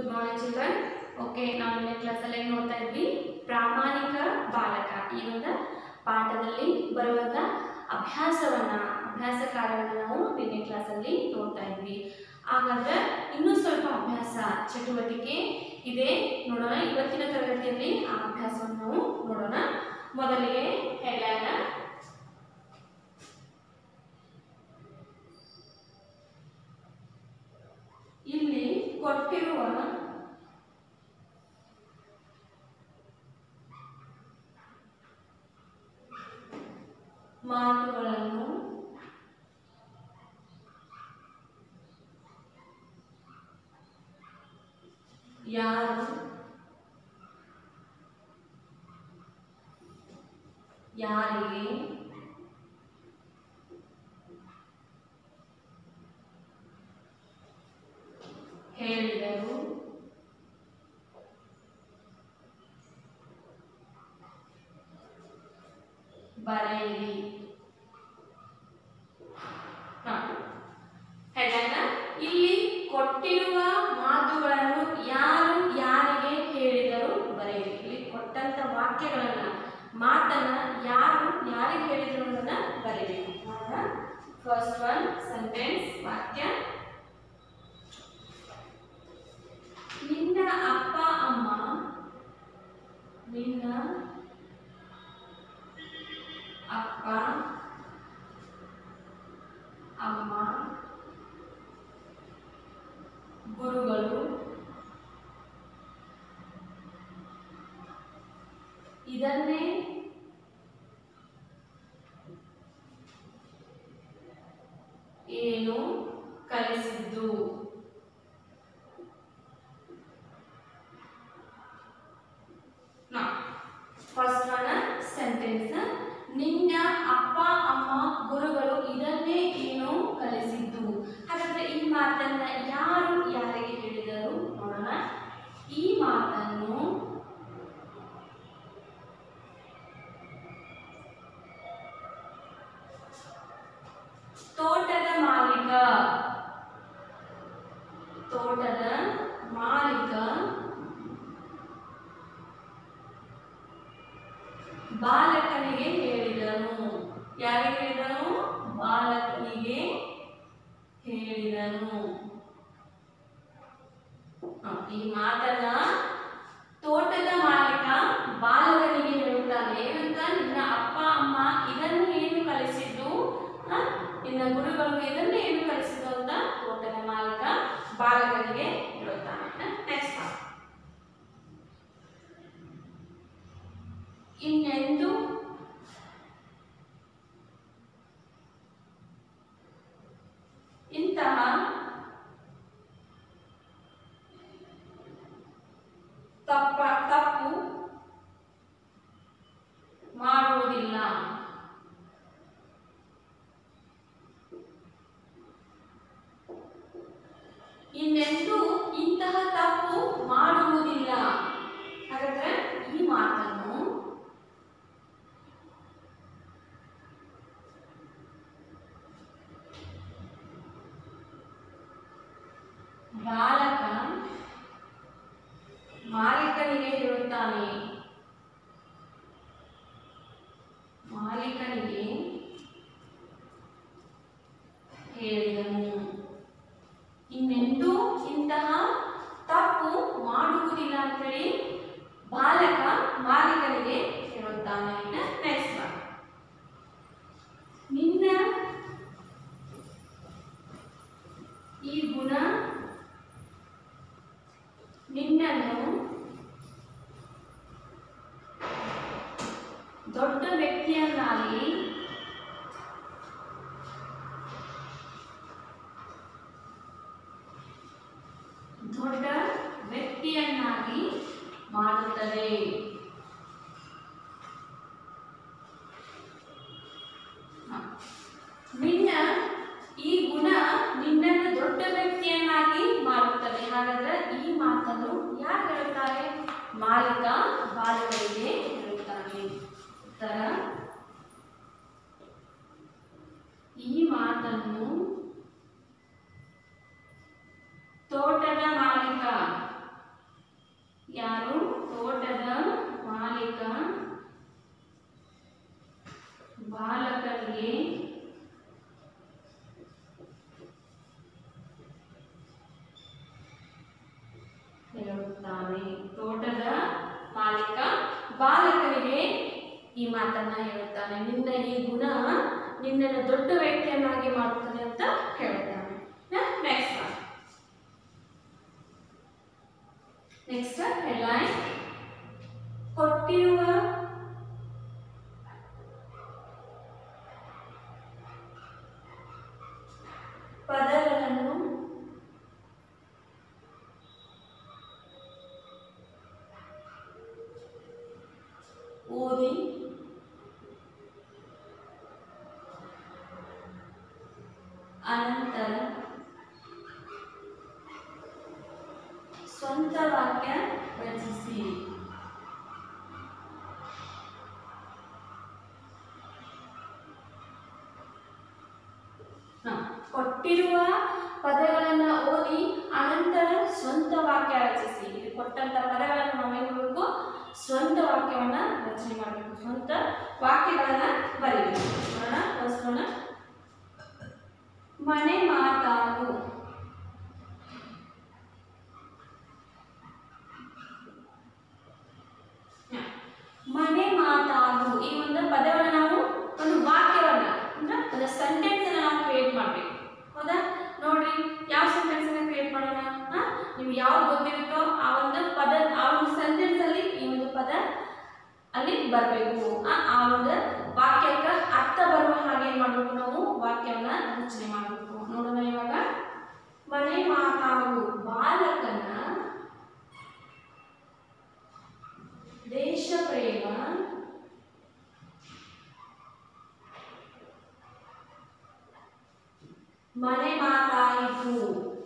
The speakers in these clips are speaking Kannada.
ಗುಡ್ ಮಾರ್ನಿಂಗ್ ಚಿಲ್ಡ್ರನ್ ಓಕೆ ನಾವು ನಿನ್ನೆ ಕ್ಲಾಸಲ್ಲಿ ಏನು ನೋಡ್ತಾ ಇದ್ವಿ ಪ್ರಾಮಾಣಿಕ ಬಾಲಕ ಈ ಒಂದು ಪಾಠದಲ್ಲಿ ಬರುವಂಥ ಅಭ್ಯಾಸವನ್ನ ಅಭ್ಯಾಸ ಕಾರ್ಯವನ್ನು ನಾವು ನಿನ್ನೆ ಕ್ಲಾಸಲ್ಲಿ ನೋಡ್ತಾ ಇದ್ವಿ ಹಾಗಾದ್ರೆ ಇನ್ನೂ ಸ್ವಲ್ಪ ಅಭ್ಯಾಸ ಚಟುವಟಿಕೆ ಇದೆ ನೋಡೋಣ ಇವತ್ತಿನ ತರಗತಿಯಲ್ಲಿ ಆ ಅಭ್ಯಾಸವನ್ನು ನಾವು ನೋಡೋಣ ಮೊದಲಿಗೆ ಹೆಡ್ಲೈನ್ ಇಲ್ಲಿ ಕೊಟ್ಟಿರುವ ಮಾತುಗಳನ್ನು ಯಾರು ಯಾರಿಗೆ ಹೇಳಿದರು ಬರೆಯಿರಿ ಹ. ಹೇಗಣ್ಣ? ಇಲ್ಲಿ ಕೊಟ್ಟಿರುವ ಮಾತುಗಳನ್ನು ಯಾರು ಯಾರಿಗೆ ಹೇಳಿದರು ಬರೆಯಿರಿ ಇಲ್ಲಿ ಕೊಟ್ಟಂತ ವಾಕ್ಯಗಳನ್ನ ಮಾತನ್ನ ಯಾರು ಯಾರಿಗೆ ಹೇಳಿದರು ಅನ್ನೋದನ್ನ ಬರೆಯಬೇಕು ಫಸ್ಟ್ ಒನ್ ಸೆಂಟೆನ್ಸ್ ವಾಕ್ಯ ನಿನ್ನ ಅಪ್ಪ ಅಮ್ಮ ನಿನ್ನ ಅಪ್ಪ ಅಮ್ಮ ಗುರುಗಳು ಇದನ್ನೇ ಏನು ಕಲಿಸಿದ್ದು ಫಸ್ಟ್ ಒನ್ ಸೆಂಟೆನ್ಸ್ ನಿನ್ನ ಅಪ್ಪ ಅಮ್ಮ ಗುರುಗಳು ಇದನ್ನೇ ಏನು ಕಲಿಸಿದ್ದು ಹಾಗಾದ್ರೆ ಈ ಮಾತನ್ನ ಯಾರು ಯಾರಿಗೆ ಹೇಳಿದರು ನೋಡೋಣ ಈ ಮಾತನ್ನು ತೋಟದ ಮಾಲೀಕ ತೋಟದ ಮಾಲೀಕ ಬಾಲಕನಿಗೆ ಹೇಳಿದನು ಯಾರಿಗೆ ಹೇಳಿದನು ಬಾಲಕನಿಗೆ ಹೇಳಿದನು ಹ, ಈ ಮಾತನ್ನ ತೋಟದ ಮಾಲೀಕ ಬಾಲಕನಿಗೆ ಹೇಳುತ್ತಾನೆ ಏನಂತ ನಿನ್ನ ಅಪ್ಪ ಅಮ್ಮ ಇದನ್ನು ಏನು ಕಲಿಸಿದ್ದು ಹ? ನಿನ್ನ ಗುರುಗಳು ಇದನ್ನು ಏನು ಕಲಿಸಿದ್ದು ಅಂತ ತೋಟದ ಮಾಲೀಕ ಬಾಲಕನಿಗೆ ಹೇಳುತ್ತಾನೆ ನೆಕ್ಸ್ಟ್ ಇನ್ನೆಂದು ಇಂತಹ ತಪ್ಪ ತಪ್ಪು ಮಾಡುವುದಿಲ್ಲ ಇನ್ನೆಂದೂ ಇಂತಹ ತಪ್ಪು ಮಾಡುವುದಿಲ್ಲ ಹಾಗಾದ್ರೆ ಈ ಮಾತನ್ನು ಬಾಲಕ ಮಾಲೀಕನಿಗೆ ಹೇಳುತ್ತಾನೆ ಮಾಲೀಕನಿಗೆ ಹೇಳಿದನು ಇನ್ನೆಂದೂ ಇಂತಹ ತಪ್ಪು ಮಾಡುವುದಿಲ್ಲ ಅಂತೇಳಿ ಬಾಲಕ ಮಾಲೀಕನಿಗೆ ಹೇಳುತ್ತಾನೆ ನೆಕ್ಸ್ಟ್ ನಿನ್ನ ಈ ಗುಣ ನಿನ್ನನ್ನು ದೊಡ್ಡ ವ್ಯಕ್ತಿಯನ್ನಾಗಿ ದೊಡ್ಡ ವ್ಯಕ್ತಿಯನ್ನಾಗಿ ಮಾಡುತ್ತದೆ ಹ. ನಿನ್ನ ಈ ಗುಣ ನಿನ್ನನ್ನು ದೊಡ್ಡ ವ್ಯಕ್ತಿಯನ್ನಾಗಿ ಮಾಡುತ್ತದೆ ಹಾಗಾದ್ರೆ ಈ ಮಾತನ್ನು ಯಾರು ಹೇಳುತ್ತಾರೆ ಮಾಲೀಕ ಬಾಲಕರಿಗೆ ಹೇಳುತ್ತಾನೆ ಉತ್ತರ ಈ ಮಾತನ್ನು ತೋಟದ ಮಾಲೀಕ ಹೇಳುತ್ತಾನೆ ತೋಟದ ಮಾಲೀಕ ಬಾಲಕನಿಗೆ ಈ ಮಾತನ್ನ ಹೇಳುತ್ತಾನೆ ನಿನ್ನ ಈ ಗುಣ ನಿನ್ನನ್ನು ದೊಡ್ಡ ವ್ಯಕ್ತಿಯನ್ನಾಗಿ ಮಾಡುತ್ತದೆ ಅಂತ ಹೇಳುತ್ತಾನೆ ನೆಕ್ಸ್ಟ್ ನೆಕ್ಸ್ಟ್ ಹೆಡ್ಲೈನ್ ಕೊಟ್ಟಿರುವ ಪದಗಳನ್ನು ಓದಿ ಅನಂತರ ಸ್ವಂತ ವಾಕ್ಯ ರಚಿಸಿ ಹ, ಕೊಟ್ಟಿರುವ ಪದಗಳನ್ನು ಓದಿ ಅನಂತರ ಸ್ವಂತ ವಾಕ್ಯ ರಚಿಸಿ ಇಲ್ಲಿ ಕೊಟ್ಟಂತ ಪದಗಳನ್ನು ನಾವೇನ್ ಮಾಡಬೇಕು ಸ್ವಂತ ವಾಕ್ಯವನ್ನ ರಚನೆ ಮಾಡಬೇಕು ಸ್ವಂತ ವಾಕ್ಯಗಳನ್ನ ಬರೀಬೇಕು ನೋಡೋಣ ಫಸ್ಟ್ ನೋಡೋಣ ಮನೆ ಮಾತಾಡು ಹ, ಮನೆ ಮಾತಾಡು ಈ ಒಂದು ಪದವನ್ನು ನಾವು ಒಂದು ವಾಕ್ಯವನ್ನ ಅಂದ್ರೆ ಒಂದು ಸೆಂಟೆನ್ಸ್ ಅನ್ನ ನಾವು ಕ್ರಿಯೇಟ್ ಮಾಡ್ಬೇಕು ಹೌದಾ ನೋಡ್ರಿ ಯಾವ ಸೆಂಟೆನ್ಸ್ ಅನ್ನ ಕ್ರಿಯೇಟ್ ಮಾಡೋಣ ಹಾ ನಿಮ್ಗೆ ಯಾವ್ದು ಗೊತ್ತಿರುತ್ತೋ ಆ ಒಂದು ಪದ ಆ ಒಂದು ಸೆಂಟೆನ್ಸ್ ಅಲ್ಲಿ ಈ ಒಂದು ಪದ ಅಲ್ಲಿ ಬರಬೇಕು ಆ ಒಂದು ವಾಕ್ಯಕ್ಕೆ ಅರ್ಥ ಬರುವ ಹಾಗೆ ಏನ್ ಮಾಡ್ಬೇಕು ನಾವು ವಾಕ್ಯವನ್ನ ರಚನೆ ಮಾಡಬೇಕು ನೋಡೋಣ ಇವಾಗ ಮನೆ ಮಾತಾಡು ಬಾಲಕನ ದೇಶ ಪ್ರೇಮ ಮನೆ ಮಾತಾಯಿತು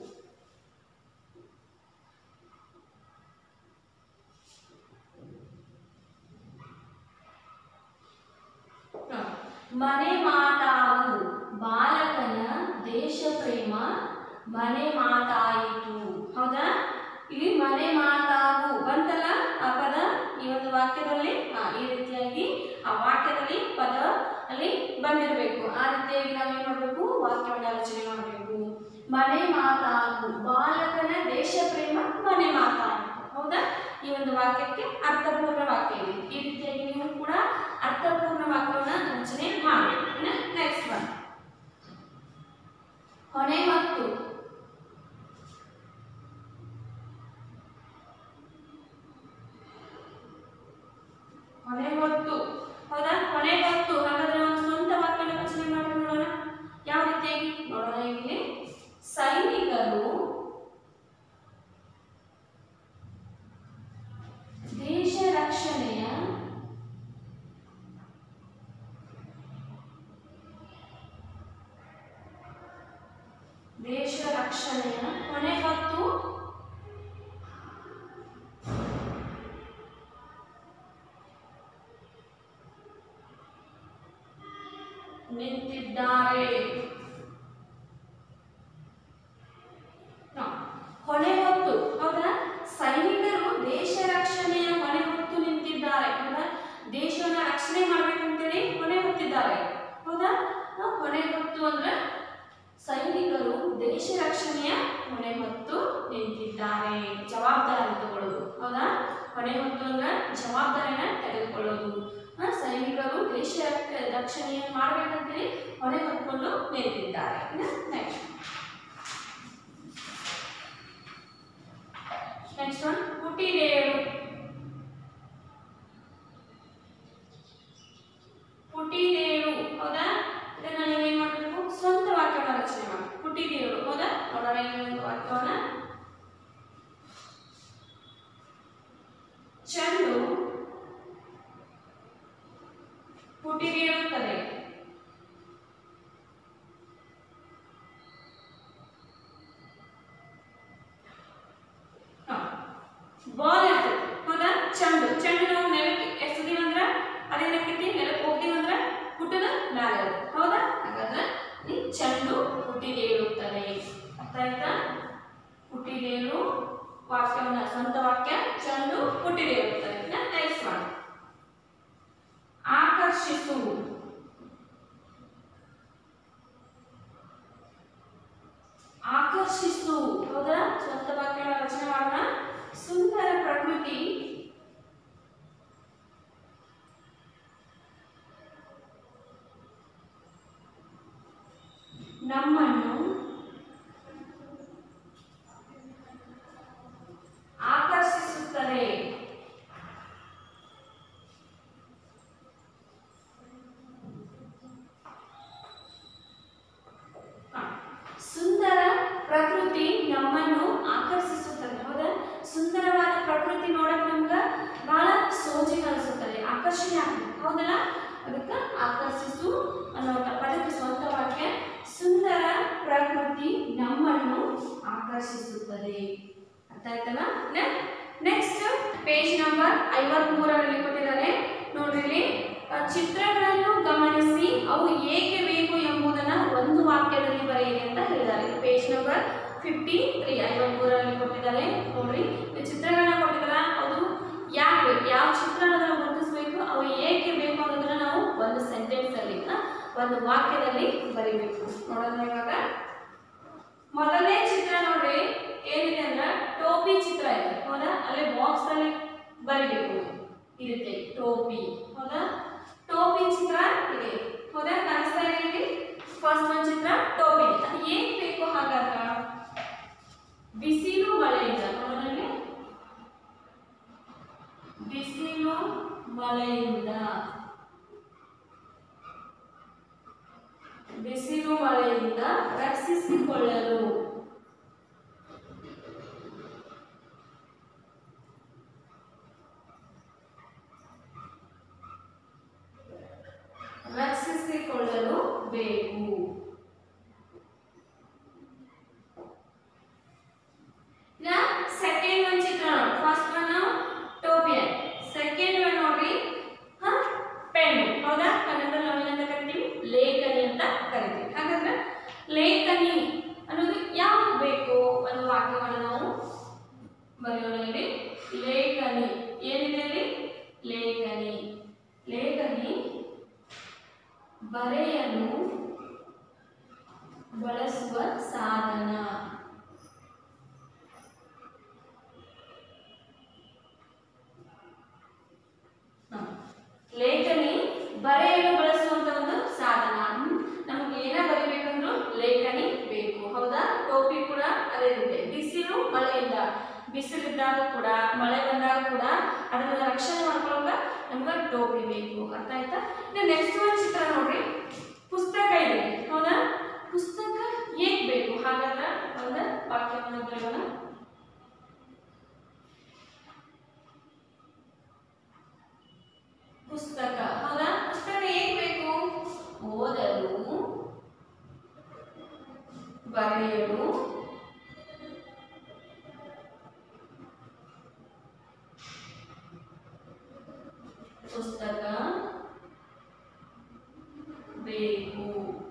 ಹ. ಮನೆ ಮಾತಾವು ಬಾಲಕನ ದೇಶ ಪ್ರೇಮ ಮನೆ ಮಾತಾಯಿತು ಹೌದಾ ಇಲ್ಲಿ ಮನೆ ಮಾತಾವು ಬಂತಲ್ಲ ಆ ಪದ ಈ ಒಂದು ವಾಕ್ಯದಲ್ಲಿ ಆ, ಈ ರೀತಿಯಾಗಿ ಆ ವಾಕ್ಯದಲ್ಲಿ ಪದ ಅಲ್ಲಿ ಬಂದಿರಬೇಕು ಆ ರೀತಿಯಾಗಿ ನಾವೇನ್ ಮಾಡಬೇಕು ವಾಕ್ಯವನ್ನ ರಚನೆ ಮಾಡಬೇಕು ಮನೆ ಮಾತಾವು ಬಾಲಕನ ದೇಶ ಪ್ರೇಮ ಮನೆ ಮಾತಾಯಿತು ಹೌದಾ ಈ ಒಂದು ವಾಕ್ಯಕ್ಕೆ ಅರ್ಥಪೂರ್ಣ ವಾಕ್ಯ ಇದೆ ಈ ರೀತಿಯಾಗಿ ನೀವು ಕೂಡ ಅರ್ಥಪೂರ್ಣ ವಾಕ್ಯವನ್ನು ರಚನೆ ಮಾಡಬೇಕು ನೆಕ್ಸ್ಟ್ ಒನ್ ಹೊಣೆ ಮತ್ತು ಹೊಣೆ ಹೊತ್ತು ಹೌದಾ ಹೊಣೆ ಹೊತ್ತು ಹಾಗಾದ್ರೆ ನಾವು ಸ್ವಂತ ವಾಕ್ಯನ ರಚನೆ ಮಾಡಿ ನೋಡೋಣ ಯಾವ ರೀತಿಯಾಗಿ ನೋಡೋಣ ಇಲ್ಲಿ ಸೈನಿಕರು ದೇಶ ರಕ್ಷಣೆಯ ದೇಶ ರಕ್ಷಣೆಯ ಹೊಣೆ ಹೊತ್ತು ನಿಂತಿದ್ದಾರೆ ಹ, ಹೊಣೆ ಹೊತ್ತು ಹೌದಾ ಸೈನಿಕರು ದೇಶ ರಕ್ಷಣೆಯ ಹೊಣೆ ಹೊತ್ತು ನಿಂತಿದ್ದಾರೆ ಹೌದಾ ದೇಶವನ್ನ ರಕ್ಷಣೆ ಮಾಡ್ಬೇಕಂತೇಳಿ ಹೊಣೆ ಹೊತ್ತಿದ್ದಾರೆ ಹೌದಾ ಹ, ಹೊಣೆ ಹೊತ್ತು ಅಂದ್ರೆ ಸೈನಿಕರು ದೇಶ ರಕ್ಷಣೆಯ ಹೊಣೆ ಹೊತ್ತು ನಿಂತಿದ್ದಾರೆ ಜವಾಬ್ದಾರಿ ತಗೊಳ್ಳೋದು ಹೌದಾ ಹೊಣೆ ಹೊತ್ತು ಅಂದ್ರೆ ಜವಾಬ್ದಾರಿನ ತೆಗೆದುಕೊಳ್ಳೋದು ಆ, ಸೈನಿಕರು ದೇಶ ರಕ್ಷ- ರಕ್ಷಣೆಯನ್ನು ಮಾಡ್ಬೇಕಂತೇಳಿ ಹೊಣೆ ಹೊತ್ಕೊಂಡು ನಿಂತಿದ್ದಾರೆ ನೆಕ್ಸ್ಟ್ ನೆಕ್ಸ್ಟ್ ಒನ್ ಪುಟಿದೇರು ಪುಟಿದೇರು ಹೌದಾ ಇದನ್ನ ನೀವೇನ್ ಮಾಡಬೇಕು ಸ್ವಂತ ವಾಕ್ಯವನ್ನ ರಚನೆ ಮಾಡಿ ಪುಟಿದೇರು ಹೌದಾ ನೋಡೋಣ ಈ ಒಂದು ವಾಕ್ಯವನ್ನ ಚೆಂಡು ಪುಟಿದೇಳುತ್ತದೆ ಬಾಲ್ ಇರ್ತದೆ ಹೌದಾ ಚೆಂಡು ಚೆಂಡು ನಾವು ನೆಲಕ್ಕೆ ಎಸದೀವಿ ಅಂದ್ರೆ ಅದೇನಕ್ಕೈತಿ ನೆಲಕ್ಕೆ ಹೋಗ್ತೀವಿ ಅಂದ್ರೆ ಪುಟ್ಟದ ಮ್ಯಾಲ ಇರುತ್ತೆ. ಹೌದಾ ಹಾಗಾದ್ರೆ ಈ ಚೆಂಡು ಹುಟ್ಟಿದೇಳುತ್ತದೆ ಅರ್ಥ ಆಯ್ತಾ ಹುಟ್ಟಿದೇಳು ವಾಕ್ಯವನ್ನ ಸ್ವಂತ ವಾಕ್ಯ ಚೆಂಡು ಹುಟ್ಟಿದೇಳುತ್ತದೆ ನೆಕ್ಸ್ಟ್ ಮಾಡಿ ಆಕರ್ಷಿಸು ಆಕರ್ಷಿಸು ಹೌದಾ ಸ್ವಂತ ವಾಕ್ಯನ ರಚನೆ ಮಾಡೋಣ ಸುಂದರ ಪ್ರಕೃತಿ ನಮ್ಮನ್ನು ಆಕರ್ಷಿಸುತ್ತದೆ ಹ. ಸುಂದರ ಪ್ರಕೃತಿ ನಮ್ಮನ್ನು ಆಕರ್ಷಿಸುತ್ತದೆ ಹೌದಾ ಸುಂದರವಾದ ಪ್ರಕೃತಿ ನೋಡಕ್ ನಮ್ಗ ಬಹಳ ಸೋಜಿಗ ಅನಿಸುತ್ತದೆ ಆಕರ್ಷಣೆ ಆಗ್ತದೆ ಹೌದಲ್ಲ ಅದಕ್ಕೆ ಆಕರ್ಷಿಸು ಅನ್ನೋ ಪದಕ್ಕೆ ಸ್ವಂತ ವಾಕ್ಯ ಸುಂದರ ಪ್ರಕೃತಿ ನಮ್ಮನ್ನು ಆಕರ್ಷಿಸುತ್ತದೆ ಅರ್ಥ ಆಯ್ತಲ್ಲ ನೆಕ್ಸ್ಟ್ ಪೇಜ್ ನಂಬರ್ ಐವತ್ಮೂರರಲ್ಲಿ ಕೊಟ್ಟಿದ್ದಾರೆ ನೋಡ್ರಿ ಇಲ್ಲಿ, ಆ, ಚಿತ್ರಗಳನ್ನು ಗಮನಿಸಿ ಅವು ಏಕೆ ಬೇಕು ಎಂಬುದನ್ನ ಒಂದು ವಾಕ್ಯದಲ್ಲಿ ಬರೆಯಿರಿ ಅಂತ ಹೇಳಿದ್ದಾರೆ ಪೇಜ್ ನಂಬರ್ ಫಿಫ್ಟಿ ತ್ರೀ ಐವತ್ಮೂರರಲ್ಲಿ ಕೊಟ್ಟಿದ್ದಾರೆ ನೋಡ್ರಿ ಈ ಚಿತ್ರಗಳನ್ನ ಕೊಟ್ಟಿದ್ದಾರೆ ಅದು ಯಾಕೆ ಬೇಕು ಯಾವ ಚಿತ್ರನ ನಾವು ಗುರುತಿಸಬೇಕು ಅವು ಏಕೆ ಬೇಕು ಅನ್ನೋದನ್ನ ನಾವು ಒಂದು ಸೆಂಟೆನ್ಸ್ ಅಲ್ಲಿ ಆ, ಒಂದು ವಾಕ್ಯದಲ್ಲಿ ಬರೀಬೇಕು ನೋಡೋಣ ಇವಾಗ ಮೊದಲನೇ ಚಿತ್ರ ನೋಡ್ರಿ ಏನಿದೆ ಅಂದ್ರೆ ಟೋಪಿ ಚಿತ್ರ ಇದೆ ಹೌದಾ ಅಲ್ಲಿ ಬಾಕ್ಸ್ ಅಲ್ಲಿ ಬರಿಬೇಕು ಇರುತ್ತೆ ಟೋಪಿ ಹೌದಾ ಟೋಪಿ ಚಿತ್ರ ಇದೆ ಹೌದಾ ಕಾಣಿಸ್ತಾ ಇದೆ ಇಲ್ಲಿ ಫಸ್ಟ್ ಒಂದು ಚಿತ್ರ ಟೋಪಿ ಇದೆ ಅದು ಏನ್ ಬೇಕು ಹಾಗಾದ್ರ ಬಿಸಿಲು ಮಳೆಯಿಂದ ನೋಡೋಣ ಇಲ್ಲಿ. ಬಿಸಿಲು ಮಳೆಯಿಂದ ಬಿಸಿಲು ಮಳೆಯಿಂದ ರಕ್ಷಿಸಿಕೊಳ್ಳಲು ರಕ್ಷಿಸಿಕೊಳ್ಳಲು ಬೇಕು ಈಗ ಸೆಕೆಂಡ್ ಒಂದು ಚಿತ್ರ ನೋಡಿ ಫಸ್ಟ್ ಒನ್ ಟೋಪಿ ಸೆಕೆಂಡ್ ಒನ್ ನೋಡ್ರಿ ಹ ಪೆನ್ ಹೌದಾ ಕನ್ನಡದಲ್ಲಿ ನಾವು ಏನಂತ ಕರಿತೀವಿ ಲೇಖನಿ ಅಂತ ಕರಿತೀವಿ ಹಾಗಾದ್ರೆ ಲೇಖನಿ ಅನ್ನೋದು ಯಾಕೆ ಬೇಕು ಅನ್ನೋ ವಾಕ್ಯವನ್ನು ನಾವು ಬರೆಯೋಣ ಇಲ್ಲಿ ಲೇಖನಿ ಏನಿದೆ ಇಲ್ಲಿ ಲೇಖನಿ ಲೇಖನಿ ಬರೆಯಲು ಬಳಸುವ ಸಾಧನ ಹ. ಲೇಖನಿ ಬರೆಯಲು ಬಳಸುವಂತ ಒಂದು ಸಾಧನ ಹ್ಮ್. ನಮ್ಗೆ ಏನ ಬರಿಬೇಕಂದ್ರೂ ಲೇಖನಿ ಬೇಕು ಹೌದಾ ಟೋಪಿ ಕೂಡ ಅದೇ ರೀತಿ ಬಿಸಿಲು ಮಳೆಯಿಂದ ಬಿಸಿಲಿದ್ದಾಗ ಕೂಡ ಮಳೆ ಬಂದಾಗ ಕೂಡ ಅದನ್ನ ರಕ್ಷಣೆ ಮಾಡ್ಕೊಳ್ಳೋಕ ನಮ್ಗೆ ಟೋಪಿ ಬೇಕು ಅರ್ಥ ಆಯ್ತಾ ಇನ್ನು ನೆಕ್ಸ್ಟ್ ಒಂದು ಚಿತ್ರ ನೋಡ್ರಿ ಪುಸ್ತಕ ಇದೆ ಹೌದಾ ಪುಸ್ತಕ ಏಕ್ ಬೇಕು ಹಾಗಾದ್ರೆ ಒಂದು ವಾಕ್ಯವನ್ನು ಬರೆಯೋಣ ಪುಸ್ತಕ ಹೌದಾ ಪುಸ್ತಕ ಏನ್ ಬೇಕು ಓದಲು ಬರೆಯಲು ಪುಸ್ತಕ ಬೇಕು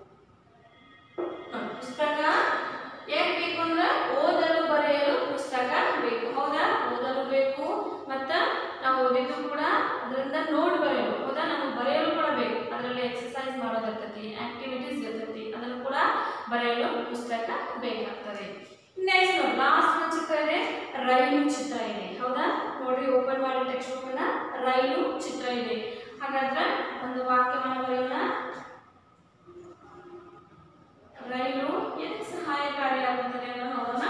ಹ, ಪುಸ್ತಕ ಏನ್ ಬೇಕು ಅಂದ್ರೆ ಓದಲು ಬರೆಯಲು ಪುಸ್ತಕ ಬೇಕು ಹೌದಾ ಓದಲು ಬೇಕು ಮತ್ತ ನಾವು ಓದಿದ್ದು ಕೂಡ ಅದರಿಂದ ನೋಟ್ ಬರೆಯಲು ಹೌದಾ ನಮಗೆ ಬರೆಯಲು ಕೂಡ ಬೇಕು ಅದರಲ್ಲಿ ಎಕ್ಸಸೈಸ್ ಮಾಡೋದಿರ್ತೈತಿ ಆಕ್ಟಿವಿಟೀಸ್ ಇರ್ತೈತಿ ಅದನ್ನು ಕೂಡ ಬರೆಯಲು ಪುಸ್ತಕ ಬೇಕಾಗ್ತದೆ ನೆಕ್ಸ್ಟ್ ಲಾಸ್ಟ್ ಒಂದು ಚಿತ್ರ ಇದೆ ರೈಲು ಚಿತ್ರ ಇದೆ ಹೌದಾ ನೋಡ್ರಿ ಓಪನ್ ಮಾಡಿ ಟೆಕ್ಸ್ಟ್ ಬುಕ್ನ ರೈಲು ಚಿತ್ರ ಇದೆ ಹಾಗಾದ್ರೆ ಒಂದು ವಾಕ್ಯವನ್ನು ಬರೆಯೋಣ ರೈಲು ಎದಕ್ಕೆ ಸಹಾಯಕಾರಿಯಾಗುತ್ತದೆ ಅನ್ನೋ ನೋಡೋಣ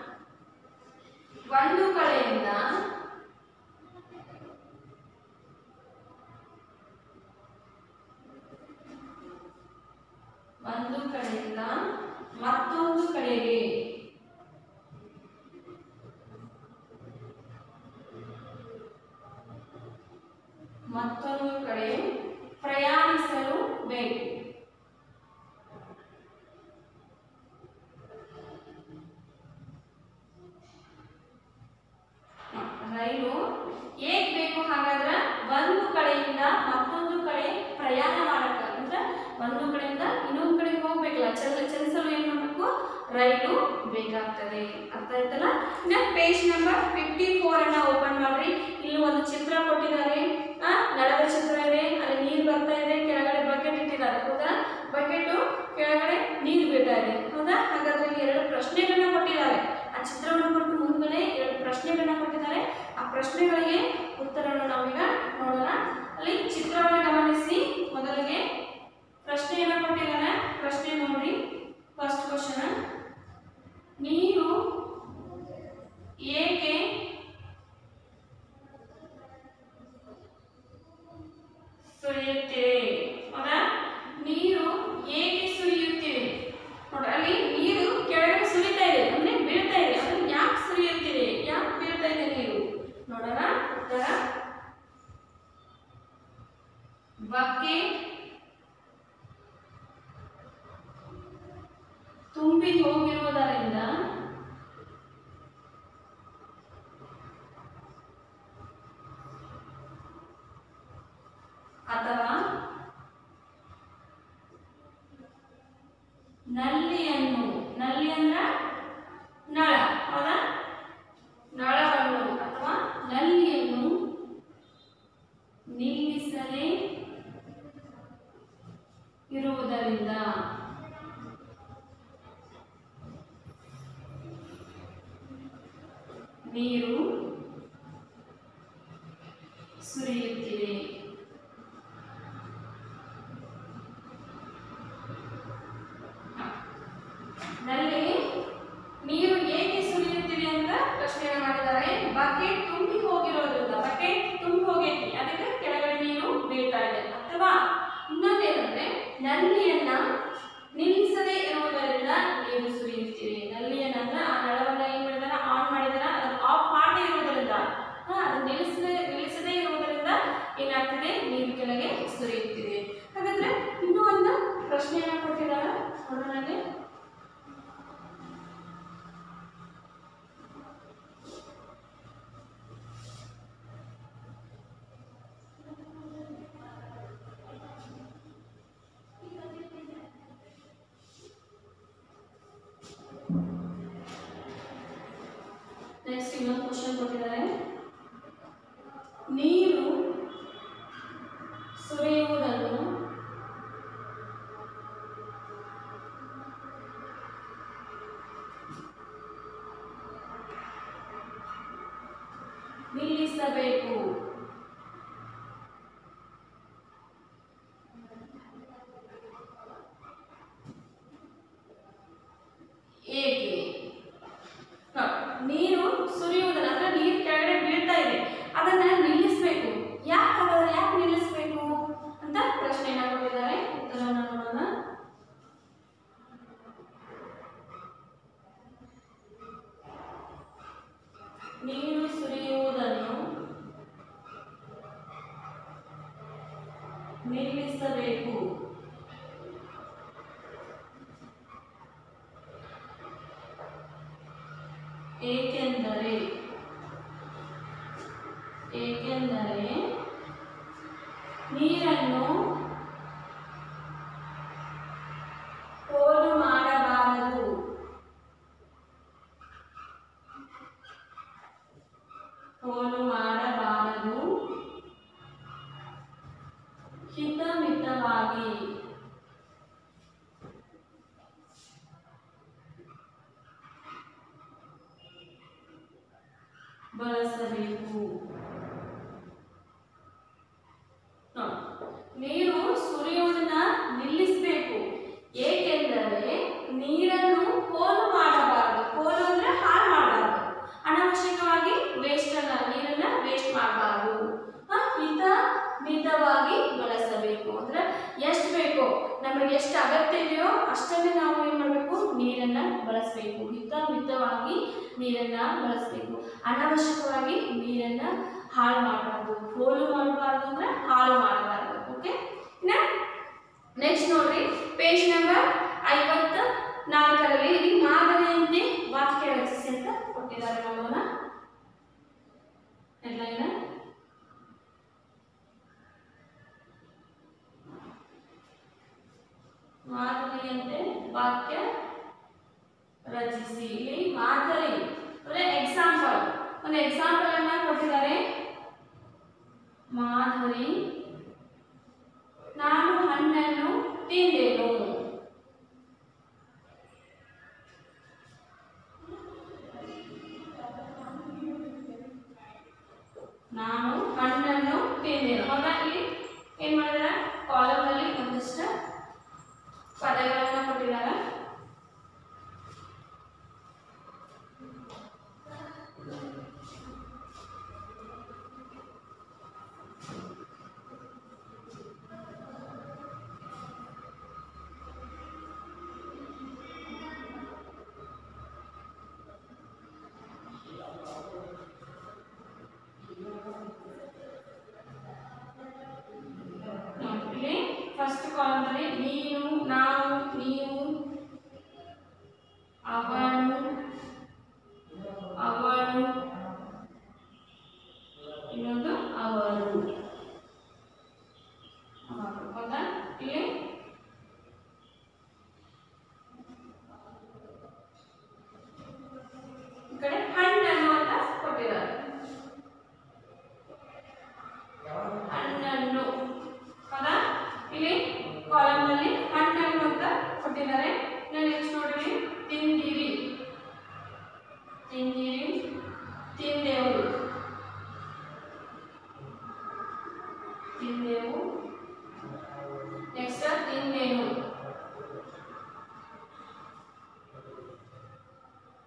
ಒಂದು ಕಡೆಯಿಂದ ಒಂದು ಕಡೆಯಿಂದ ಮತ್ತೊಂದು ಕಡೆಗೆ ಮತ್ತೊಂದು ಕಡೆ ಪ್ರಯಾಣಿಸಲು ಬೇಕು ರೈಲು ಏಕ್ ಬೇಕು ಹಾಗಾದ್ರೆ ಒಂದು ಕಡೆಯಿಂದ ಮತ್ತೊಂದು ಕಡೆ ಪ್ರಯಾಣ ಮಾಡಕ ಅಂದ್ರೆ ಒಂದು ಕಡೆಯಿಂದ ಇನ್ನೊಂದು ಕಡೆಗೆ ಹೋಗ್ಬೇಕಲ್ಲ ಚಲ ಚಲಿಸಲು ಏನ್ ಮಾಡಬೇಕು ರೈಲು ಬೇಕಾಗ್ತದೆ ಅರ್ಥ ಆಯ್ತಲ್ಲ ಇನ್ನ ಪೇಜ್ ನಂಬರ್ ಫಿಫ್ಟಿ ಫೋರ್ ಅನ್ನ ಓಪನ್ ಮಾಡ್ರಿ ಇಲ್ಲಿ ಒಂದು ಚಿತ್ರ ಕೊಟ್ಟಿದ್ದಾರೆ ಆ ನಳದ ಚಿತ್ರ ಇದೆ ಅಲ್ಲಿ ನೀರು ಬರ್ತಾ ಇದೆ ಕೆಳಗಡೆ ಬಕೆಟ್ ಇಟ್ಟಿದ್ದಾರೆ ಹೌದಾ ಬಕೆಟ್ ಕೆಳಗಡೆ ನೀರು ಬೀಳ್ತಾ ಇದೆ ಹೌದಾ ಹಾಗಾದ್ರೆ ಇಲ್ಲಿ ಎರಡು ಪ್ರಶ್ನೆಗಳನ್ನ ಕೊಟ್ಟಿದ್ದಾರೆ ಆ ಚಿತ್ರವನ್ನು ಕೊಟ್ಟು ಮುಂದ್ಗಡೆ ಎರಡು ಪ್ರಶ್ನೆಗಳನ್ನ ಕೊಟ್ಟಿದ್ದಾರೆ ನೀರು ಸುರಿಯುತ್ತಿದೆ ನಲ್ಲಿ ನೀರು ಏಕೆ ಸುರಿಯುತ್ತಿದೆ ಅಂತ ಪ್ರಶ್ನೆಯನ್ನು ಮಾಡಿದ್ದಾರೆ ಬಕೆಟ್ ತುಂಬಿ ಹೋಗಿರೋದ್ರಿಂದ ಬಕೆಟ್ ತುಂಬಿ ಹೋಗೈತಿ ಅದಕ್ಕೆ ಕೆಳಗಡೆ ನೀರು ಬೀಳ್ತಾ ಇದೆ ಅಥವಾ ಇನ್ನೊಂದೇನಂದ್ರೆ ನಲ್ಲಿಯನ್ನ ನಿಲ್ಲಿಸದೇ ಇರುವುದರಿಂದ ನೀರು ಸುರಿಯುತ್ತಿದೆ ನಲ್ಲಿಯನ್ನ ಅಂದ್ರೆ ಆ ನಳವನ್ನ ಏನ್ ಮಾಡಿದಾರ ಆನ್ ಮಾಡಿದಾರ ಅದನ್ನ ಆಫ್ ಮಾಡದೇ ಇರುವುದರಿಂದ ಹಾ, ಅದನ್ನ ನಿಲ್ಲಿಸದೇ ನಿಲ್ಲಿಸದೇ ಇರುವುದರಿಂದ ಏನಾಗ್ತಿದೆ ನೀರು ಕೆಳಗೆ ಸುರಿಯುತ್ತಿದೆ ಹಾಗಾದ್ರೆ ಇನ್ನೂ ಒಂದು ಪ್ರಶ್ನೆಯನ್ನ ಕೊಟ್ಟಿದ್ದಾರೆ ನೋಡೋಣ ಅಲ್ಲಿ. ನೆಕ್ಸ್ಟ್ ಇನ್ನೊಂದು ಕ್ವಶನ್ ಕೊಟ್ಟಿದ್ದಾರೆ ನೀರು ಸುರಿಯುವುದನ್ನು ನಿಲ್ಲಿಸಬೇಕು ಏಕೆ ನೋಡಿ, ನೀರು ಸುರಿಯುವುದನ್ನ ಅಂದ್ರೆ ನೀರು ಕೆಳಗಡೆ ಬೀಳ್ತಾ ಇದೆ ಅದನ್ನ ನಿಲ್ಲಿಸಬೇಕು ಯಾಕೆ ಹಾಗಾದ್ರೆ ಯಾಕೆ ನಿಲ್ಲಿಸಬೇಕು ಅಂತ ಪ್ರಶ್ನೆಯನ್ನ ಕೊಟ್ಟಿದ್ದಾರೆ ಉತ್ತರವನ್ನ ನೋಡೋಣ ನೀರು ಸುರಿಯುವುದನ್ನು ನಿಲ್ಲಿಸಬೇಕು ಏಕೆಂದರೆ ಏಕೆಂದರೆ ನೀರನ್ನು ಪೋಲು ಮಾಡಬಾರದು ಪೋಲು ಮಾಡಬಾರದು ಹಿತಮಿತವಾಗಿ ಬಳಸಬೇಕು ನೋಡಿ, ನೀರು ಸುರಿಯುವುದನ್ನ ನಿಲ್ಲಿಸಬೇಕು ಏಕೆಂದರೆ ನೀರನ್ನು ಪೋಲು ಮಾಡಬಾರದು ಪೋಲು ಅಂದ್ರೆ ಹಾಳು ಮಾಡಬಾರದು ಅನಾವಶ್ಯಕವಾಗಿ ವೇಸ್ಟ್ ಅನ್ನ ನೀರನ್ನ ವೇಸ್ಟ್ ಮಾಡಬಾರದು ಹಿತ ಮಿತವಾಗಿ ಬಳಸಬೇಕು ಅಂದ್ರೆ ಎಷ್ಟು ಬೇಕೋ ನಮಗೆ ಎಷ್ಟು ಅಗತ್ಯ ಇದೆಯೋ ಅಷ್ಟನ್ನೇ ನಾವು ಏನ್ ಮಾಡಬೇಕು ನೀರನ್ನ ಬಳಸಬೇಕು ಹಿತ ಮಿತವಾಗಿ ನೀರನ್ನ ಬಳಸಬೇಕು ಅನಾವಶ್ಯಕವಾಗಿ ನೀರನ್ನ ಹಾಳು ಮಾಡಬಾರ್ದು ಪೋಲು ಮಾಡಬಾರ್ದು ಅಂದ್ರೆ ಹಾಳು ಮಾಡಬಾರ್ದು ಓಕೆ ನೆಕ್ಸ್ಟ್ ನೋಡ್ರಿ ಪೇಜ್ ನಂಬರ್ ಐವತ್ತ ನಾಲ್ಕರಲ್ಲಿ ಇಲ್ಲಿ ಮಾದರಿಯಂತೆ ವಾಕ್ಯ ರಚಿಸಿ ಅಂತ ಕೊಟ್ಟಿದ್ದಾರೆ ನೋಡೋಣ ಹೆಡ್ಲೈನ್ ಮಾದರಿಯಂತೆ ವಾಕ್ಯ ರಚಿಸಿ ಇಲ್ಲಿ ಮಾದರಿ ಅಂದ್ರೆ ಎಕ್ಸಾಂಪಲ್ ಒಂದು ಎಕ್ಸಾಂಪಲ್ ಅನ್ನ ಕೊಟ್ಟಿದ್ದಾರೆ ಮಾಧುರಿ ನಾನು ಹಣ್ಣನ್ನು ತಿಂದೆನು ನಾನು ಹಣ್ಣನ್ನು ತಿಂದೆನು ಹೌದಾ ಇಲ್ಲಿ ಏನ್ ಮಾಡಿದಾರ ಕಾಲಮ್ ಅಲ್ಲಿ ಒಂದಿಷ್ಟು ಪದಗಳನ್ನ ಕೊಟ್ಟಿದ್ದಾರೆ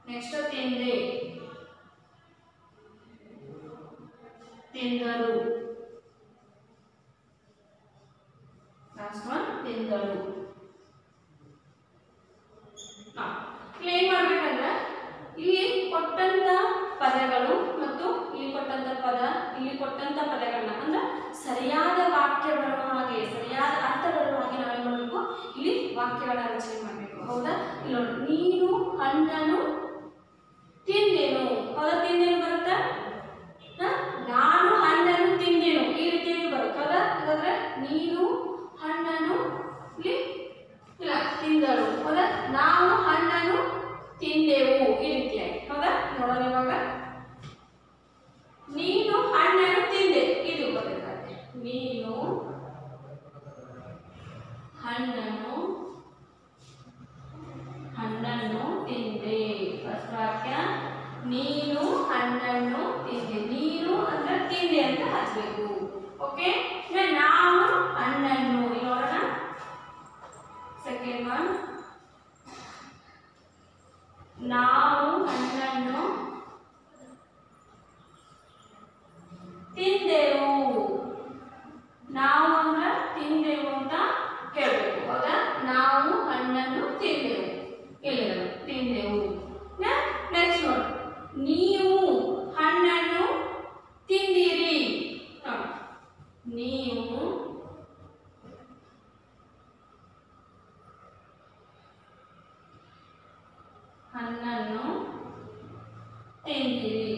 ನೆಕ್ಸ್ಟ್ ತಿಂದೆ ತಿಂದರು ಲಾಸ್ಟ್ ಒನ್ ತಿಂದರು ಹಾ. ಇಲ್ಲಿ ಏನ್ ಮಾಡ್ಬೇಕಂದ್ರೆ ಇಲ್ಲಿ ಕೊಟ್ಟಂತ ಪದಗಳು ಮತ್ತು ಇಲ್ಲಿ ಕೊಟ್ಟಂತ ಪದ ಇಲ್ಲಿ ಕೊಟ್ಟಂತ ಪದಗಳನ್ನ ಅಂದ್ರೆ ಸರಿಯಾದ ವಾಕ್ಯ ಬರುವ ಹಾಗೆ ಸರಿಯಾದ ಅರ್ಥ ಬರುವ ಹಾಗೆ ನಾವೇನ್ ಮಾಡಬೇಕು ಇಲ್ಲಿ ವಾಕ್ಯಗಳನ್ನ ರಚನೆ ಮಾಡಬೇಕು ಹೌದಾ ಇಲ್ಲಿ ನೋಡಿ ನೀನು ಹಣ್ಣನ್ನು ತಿಂದೇನು ಹೌದಾ ತಿಂದೇನು ಬರುತ್ತಾ ಹ? ನಾನು ಹಣ್ಣನ್ನು ತಿಂದೇನು ಈ ರೀತಿಯಾಗಿ ಬರುತ್ತೆ ಹೌದಾ ಹಾಗಾದ್ರೆ ನೀನು ಹಣ್ಣನ್ನು ಇಲ್ಲಿ ಇಲ್ಲ ತಿಂದಳು ಹೌದಾ ನಾವು ಹಣ್ಣನ್ನು ತಿಂದೆವು ಈ ರೀತಿಯಾಗಿ ಹೌದಾ ನೋಡೋಣ ಇವಾಗ ನೀನು ಹಣ್ಣನ್ನು ತಿಂದೆ ಇದು ಬರಬೇಕಾದ್ರೆ ನೀನು ಹಣ್ಣನ್ನು ಹಣ್ಣನ್ನು ತಿಂದೆ ಫಸ್ಟ್ ವಾಕ್ಯ ನೀನು ಹಣ್ಣನ್ನು ತಿಂದೆ ನೀನು ಅಂದ್ರೆ ತಿಂದೆ ಅಂತ ಹಚ್ಚಬೇಕು ಓಕೆ ನಾವು ಹಣ್ಣನ್ನು ಇಲ್ಲಿ ನೋಡೋಣ ಸೆಕೆಂಡ್ ಒನ್ ನಾವು ಹಣ್ಣನ್ನು ತಿಂದೆವು ನಾವು ಅಂದ್ರೆ ತಿಂದೆವು ಅಂತ ಹೇಳ್ಬೇಕು ಹೌದಾ ನಾವು ಹಣ್ಣನ್ನು ತಿಂದೆವು ಇಲ್ಲ ತಿಂದೆವು ನೆಕ್ಸ್ಟ್ ನೋಡಿ ನೀವು ಹಣ್ಣನ್ನು ತಿಂದಿರಿ ನೋಡಿ ನೀವು ಹಣ್ಣನ್ನು ತಿಂದಿರಿ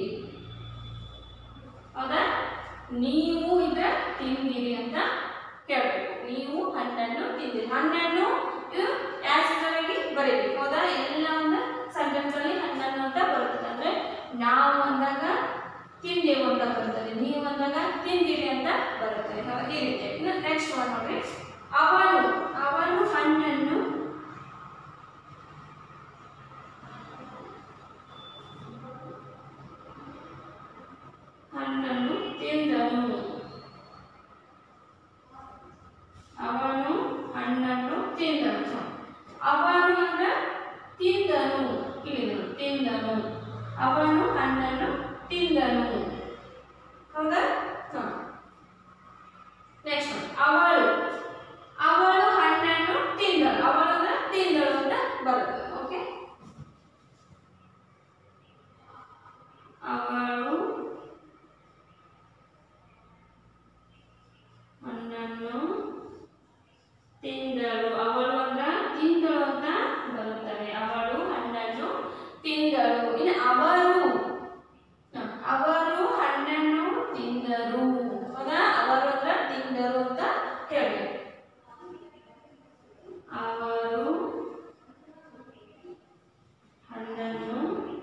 ಹೌದಾ ನೀವು ಇದ್ರೆ ತಿಂದಿರಿ ಅಂತ ಕೇಳಬೇಕು ನೀವು ಹಣ್ಣನ್ನು ತಿಂದಿರಿ ಹಣ್ಣನ್ನು ಇದು ಆಗಿ ಬರೀಬೇಕು ಹೌದಾ ಎಲ್ಲ ಒಂದು ಸೆಂಟೆನ್ಸ್ ಅಲ್ಲಿ ಹಣ್ಣನ್ನು ಅಂತ ಬರುತ್ತದೆ ಅಂದ್ರೆ ನಾವು ಅಂದಾಗ ತಿಂದೆವು ಅಂತ ಬರುತ್ತದೆ ನೀವು ಅಂದಾಗ ತಿಂದಿರಿ ಅಂತ ಬರುತ್ತದೆ ಹೌದಾ? ಈ ರೀತಿ ಇನ್ನು ನೆಕ್ಸ್ಟ್ ಒನ್ ನೋಡ್ರಿ ಅವನು ಅವನು ಹಣ್ಣನ್ನು ಹಣ್ಣನ್ನು ತಿಂದನು ಅವನು ಹಣ್ಣನ್ನು ತಿಂದನು ಅವನು ಅಂದ್ರೆ ತಿಂದನು ಇಳಿದನು ತಿಂದನು ಅವನು ಹಣ್ಣನ್ನು ತಿಂದನು ಹೌದಾ ನೆಕ್ಸ್ಟ್ ಅವಳು ಅವಳು ಹಣ್ಣನ್ನು ತಿಂದಳು ಅವಳು ಅಂದ್ರೆ ತಿಂದಳು ಅಂತ ಬರುತ್ತೆ ಓಕೆ ಅವಳು ಹಣ್ಣನ್ನು ತಿಂದಳು ಅವಳು ಅಂದ್ರ ತಿಂದಳು ಅಂತ ಬರುತ್ತದೆ ಅವಳು ಹಣ್ಣನ್ನು ತಿಂದಳು ಇನ್ನು ಅವರು ಹ, ಅವರು ಹಣ್ಣನ್ನು ತಿಂದರು ಹೌದಾ ಅವರು ಅಂದ್ರ ತಿಂದರು ಅಂತ ಹೇಳಬೇಕು ಅವರು ಹಣ್ಣನ್ನು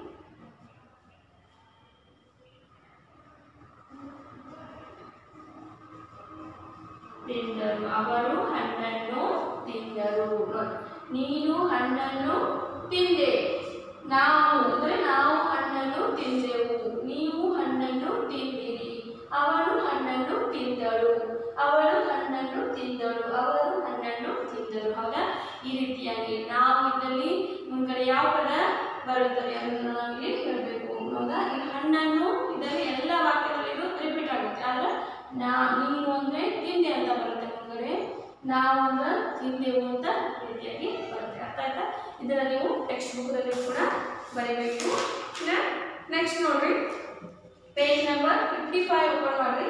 ತಿಂದರು ಅವರು ಹಣ್ಣನ್ನು ತಿಂದರು ನೋಡಿ. ನೀನು ಹಣ್ಣನ್ನು ತಿಂದೆ ನಾವು ಅಂದ್ರೆ ನಾವು ಹಣ್ಣನ್ನು ತಿಂದೆವು ನೀವು ಹಣ್ಣನ್ನು ತಿಂದಿರಿ ಅವಳು ಹಣ್ಣನ್ನು ತಿಂದಳು ಅವಳು ಹಣ್ಣನ್ನು ತಿಂದಳು ಅವರು ಹಣ್ಣನ್ನು ತಿಂದರು ಹೌದಾ ಈ ರೀತಿಯಾಗಿ ನಾವು ಇದರಲ್ಲಿ ಮುಂದ್ಗಡೆ ಯಾವ ಪದ ಬರುತ್ತದೆ ಅನ್ನೋದನ್ನ ನಾವು ಇಲ್ಲಿ ಹೇಳಬೇಕು ಹೌದಾ ಈ ಹಣ್ಣನ್ನು ಇದರಲ್ಲಿ ಎಲ್ಲ ವಾಕ್ಯದಲ್ಲಿ ಇದು ರಿಪೀಟ್ ಆಗುತ್ತೆ ಆದ್ರೆ ನಾ ನೀನು ಅಂದ್ರೆ ತಿಂದೆ ಅಂತ ಬರುತ್ತೆ ಮುಂದ್ಗಡೆ ನಾವು ಅಂದ್ರೆ ತಿಂದೆವು ಅಂತ ರೀತಿಯಾಗಿ ಬರುತ್ತೆ ಅರ್ಥ ಆಯ್ತಾ ಇದನ್ನ ನೀವು ಟೆಕ್ಸ್ಟ್ ಬುಕ್ದಲ್ಲಿ ಕೂಡ ಬರೀಬೇಕು ನೆಕ್ಸ್ಟ್ ನೋಡ್ರಿ page number fifty five open ಮಾಡ್ರಿ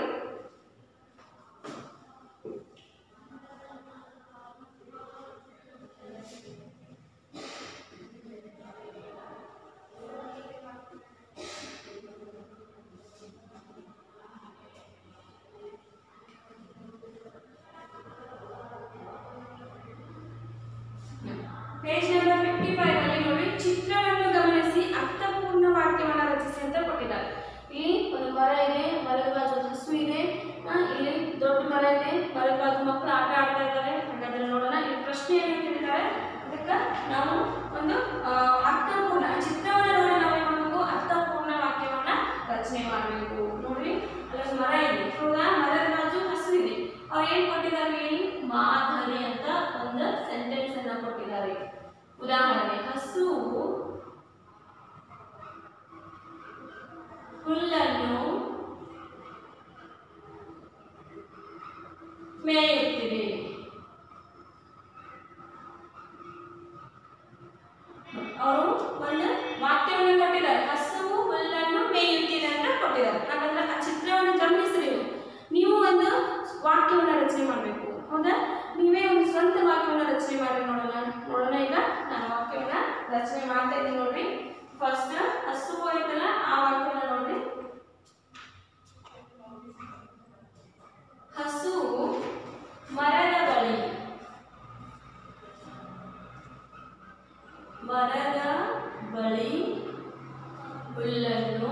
ಪೇಜ್ ನಂಬರ್ ಫಿಫ್ಟಿ ಫೈವ್ ಅಲ್ಲಿ ನೋಡಿ ಚಿತ್ರವನ್ನು ಗಮನಿಸಿ ಅರ್ಥಪೂರ್ಣ ವಾಕ್ಯವನ್ನು ರಚಿಸಿ ಅಂತ ಕೊಟ್ಟಿದ್ದಾರೆ ಇಲ್ಲಿ ಒಂದು ಮರ ಇದೆ ಮರದ ಬಾಜು ಒಂದು ಹಸು ಇದೆ ಆ, ಇಲ್ಲಿ ದೊಡ್ಡ ಮರ ಇದೆ ಮರದ ಬಾಜು ಮಕ್ಕಳು ಆಟ ಆಡ್ತಾ ಇದ್ದಾರೆ ಹಾಗಾದ್ರೆ ನೋಡೋಣ ಇಲ್ಲಿ ಪ್ರಶ್ನೆ ಏನು ಕೇಳಿದ್ದಾರೆ ಅದಕ್ಕೆ ನಾವು ಒಂದು ಆ, ಅರ್ಥಪೂರ್ಣ ಚಿತ್ರವನ್ನು ನೋಡಿ ನಾವು ಏನು ಮಾಡಬೇಕು ಅರ್ಥಪೂರ್ಣ ವಾಕ್ಯವನ್ನ ರಚನೆ ಮಾಡಬೇಕು ನೋಡ್ರಿ ಅಲ್ಲೊಂದು ಮರ ಇದೆ ಹೌದಾ ಮರದ ಬಾಜು ಹಸು ಇದೆ ಅವ್ರು ಏನ್ ಕೊಟ್ಟಿದ್ದಾರೆ ಇಲ್ಲಿ ಮಾದರಿ ಅಂತ ಒಂದು ಸೆಂಟೆನ್ಸ್ ಅನ್ನ ಕೊಟ್ಟಿದ್ದಾರೆ ಉದಾಹರಣೆ ಹಸು ಹುಲ್ಲನ್ನು ಮೇಯುತ್ತಿದೆ ಅವರು ಒಂದು ವಾಕ್ಯವನ್ನು ಕೊಟ್ಟಿದ್ದಾರೆ ಹಸುವು ಹುಲ್ಲನ್ನು ಮೇಯುತ್ತಿದೆ ಅಂತ ಕೊಟ್ಟಿದ್ದಾರೆ ಹಾಗಾದ್ರೆ ಆ ಚಿತ್ರವನ್ನು ಗಮನಿಸಿ ನೀವು ನೀವು ಒಂದು ವಾಕ್ಯವನ್ನು ರಚನೆ ಮಾಡಬೇಕು ಹೌದಾ ನೀವೇ ಒಂದು ಸ್ವಂತ ವಾಕ್ಯವನ್ನು ರಚನೆ ಮಾಡಿ ನೋಡೋಣ ನೋಡೋಣ ಈಗ ನಾನು ವಾಕ್ಯವನ್ನ ರಚನೆ ಮಾಡ್ತಾ ಇದ್ದೀನಿ ನೋಡ್ರಿ ಫಸ್ಟ್ ಹಸುವು ಐತಲ್ಲ ಆ ವಾಕ್ಯವನ್ನ ನೋಡ್ರಿ ಹಸು ಮರದ ಬಳಿ ಮರದ ಬಳಿ ಹುಲ್ಲನ್ನು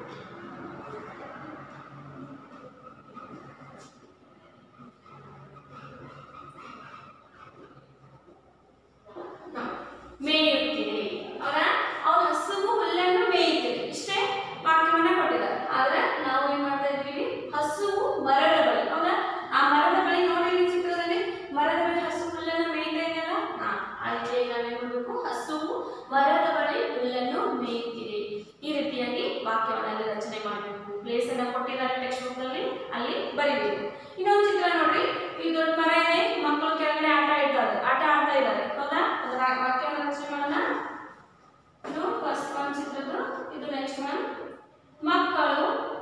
ಮೇಯುತ್ತಿದೆ ಅವರ ಅವ್ರ ಹಸುವು ಹುಲ್ಲನ್ನು ಮೇಯುತ್ತಿದೆ ಇಷ್ಟೇ ವಾಕ್ಯವನ್ನ ಕೊಟ್ಟಿದ್ದಾರೆ ಆದ್ರೆ ನಾವು ಏನ್ ಮಾಡ್ತಾ ಇದ್ವಿ ಹಸುವು ಮರದ ಬಳಿ ಹೌದಾ ಆ ಮರದ ಬಳಿ ನೋಡಿ ಈ ಚಿತ್ರದಲ್ಲಿ ಮರದ ಬಳಿ ಹಸು ಹುಲ್ಲನ್ನು ಮೇಯ್ತಾ ಇದೆಯಲ್ಲ ಹಾ ಅಲ್ಲಿ ನಾವೇನ್ ಮಾಡಬೇಕು ಹಸುವು ಮರದ ಬಳಿ ಹುಲ್ಲನ್ನು ಮೇಯುತ್ತಿದೆ ಈ ರೀತಿಯಾಗಿ ವಾಕ್ಯವನ್ನ ಅಲ್ಲಿ ರಚನೆ ಮಾಡಬೇಕು ಪ್ಲೇಸ್ ಅನ್ನ ಕೊಟ್ಟಿದ್ದಾರೆ ಟೆಕ್ಸ್ಟ್ ಬುಕ್ ನಲ್ಲಿ ಅಲ್ಲಿ ಬರೀಬೇಕು ಇನ್ನೊಂದು ಚಿತ್ರ ನೋಡ್ರಿ ಈ ದೊಡ್ಡ ಮರ ಇದೆ ಮಕ್ಕಳು ಕೆಳಗಡೆ ಆಟ ಇಡ್ತಾರೆ ಆಟ ಆಡ್ತಾ ಇದ್ದಾರೆ ಹೌದಾ ಅದರ ವಾಕ್ಯವನ್ನು ರಚನೆ ಮಾಡೋಣ ಇದು ಫಸ್ಟ್ ಒನ್ ಚಿತ್ರದ್ದು ಇದು ನೆಕ್ಸ್ಟ್ ಒನ್ ಮಕ್ಕಳು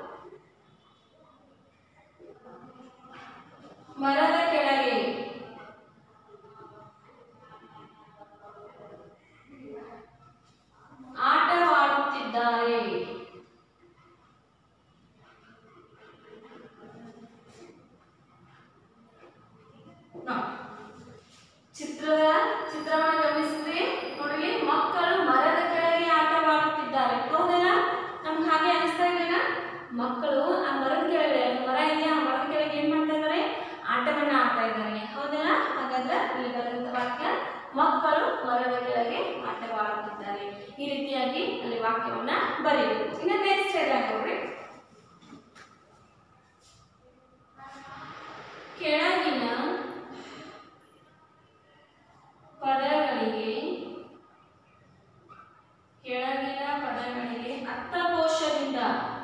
ಮರದ ಕೆಳಗೆ ಆಟವಾಡುತ್ತಿದ್ದಾರೆ ನೋಡಿ. ಚಿತ್ರದ ಚಿತ್ರವನ್ನು ಗಮನಿಸಿದ್ರೆ ನೋಡಿ ಮಕ್ಕಳು ಮರದ ಕೆಳಗೆ ಆಟವಾಡುತ್ತಿದ್ದಾರೆ ಹೌದಲ್ಲ ನಮ್ಗೆ ಹಾಗೆ ಅನಿಸ್ತಾ ಇದೆನಾ ಮಕ್ಕಳು ಆ ಮರದ ಕೆಳಗಡೆ ಅಲ್ಲಿ ಮರ ಇದೆಯಾ ಆ ಮರದ ಕೆಳಗೆ ಏನ್ ಮಾಡ್ತಾ ಇದ್ದಾರೆ ಆಟವನ್ನ ಆಡ್ತಾ ಇದ್ದಾರೆ ಹೌದಲ್ಲ ಹಾಗಾದ್ರೆ ಇಲ್ಲಿ ಬರೆದಂತ ವಾಕ್ಯ ಮಕ್ಕಳು ಮರದ ಕೆಳಗೆ ಆಟವಾಡುತ್ತಿದ್ದಾರೆ ಈ ರೀತಿಯಾಗಿ ಅಲ್ಲಿ ವಾಕ್ಯವನ್ನ ಬರೀಬೇಕು ಇನ್ನು ನೆಕ್ಸ್ಟ್ ಎಲ್ಲ ನೋಡ್ರಿ ಕೆಳಗಿನ ಪದಗಳಿಗೆ ಕೆಳಗಿನ ಪದಗಳಿಗೆ ಅರ್ಥಕೋಶದಿಂದ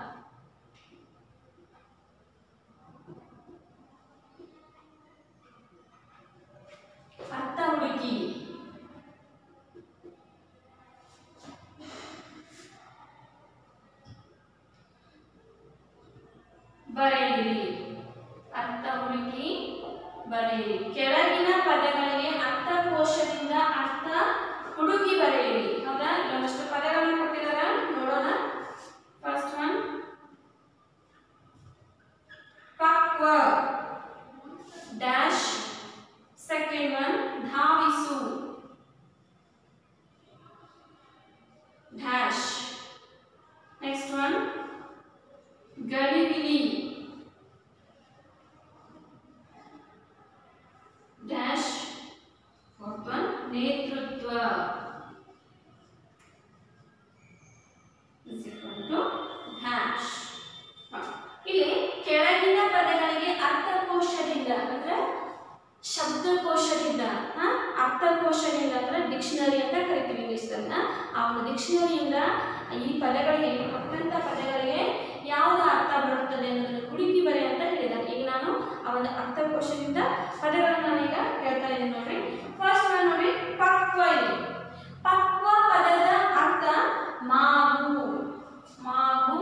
ಅರ್ಥ ಹುಡುಕಿ ಬರೆಯಿರಿ ಅರ್ಥ ಹುಡುಕಿ ಬರೆಯಿರಿ ಕೆಳಗಿನ ಪದಗಳಿಗೆ ಅರ್ಥಕೋಶದಿಂದ ಅರ್ಥ ಹುಡುಕಿ ಬರೆಯಿರಿ ಹೌದಾ ಇಲ್ಲೊಂದಷ್ಟು ಪದಗಳನ್ನು ಕೊಟ್ಟಿದಾರ ನೋಡೋಣ ಫಸ್ಟ್ ಒನ್ ಪಕ್ವ ಡ್ಯಾಶ್ ಸೆಕೆಂಡ್ ಒನ್ ಧಾವಿಸು ಡ್ಯಾಶ್ ನೆಕ್ಸ್ಟ್ ಒನ್ ಗಡಿಬಿಡಿ ಡ್ಯಾಶ್ ಫೋರ್ತ್ ಒನ್ ನೇತೃತ್ವ is equal to ಡ್ಯಾಶ್ ಇಲ್ಲಿ ಕೆಳಗಿನ ಪದಗಳಿಗೆ ಅರ್ಥಕೋಶದಿಂದ ಅಂದ್ರೆ ಶಬ್ದಕೋಶದಿಂದ ಆ, ಅರ್ಥಕೋಶದಿಂದ ಅಂದ್ರೆ ಡಿಕ್ಷನರಿ ಅಂತ ಕರಿತೀವಿ ಇಂಗ್ಲಿಷ್ ಆ ಒಂದು ಡಿಕ್ಷನರಿಯಿಂದ ಈ ಪದಗಳಿಗೆ ಕೊಟ್ಟಂತ ಪದಗಳಿಗೆ ಯಾವುದು ಅರ್ಥ ಬರುತ್ತದೆ ಅನ್ನೋದನ್ನು ಹುಡುಕಿ ಬರೆ ಅಂತ ಹೇಳಿದ್ದಾರೆ ಈಗ ನಾನು ಆ ಒಂದು ಅರ್ಥಕೋಶದಿಂದ ಪದಗಳನ್ನು ನಾನೀಗ ಹೇಳ್ತಾ ಇದ್ದೀನಿ ನೋಡ್ರಿ ಫಸ್ಟ್ ನಾನು ನೋಡಿ ಪಕ್ವ ಇದೆ ಪಕ್ವ ಪದದ ಅರ್ಥ ಮಾವು ಮಾವು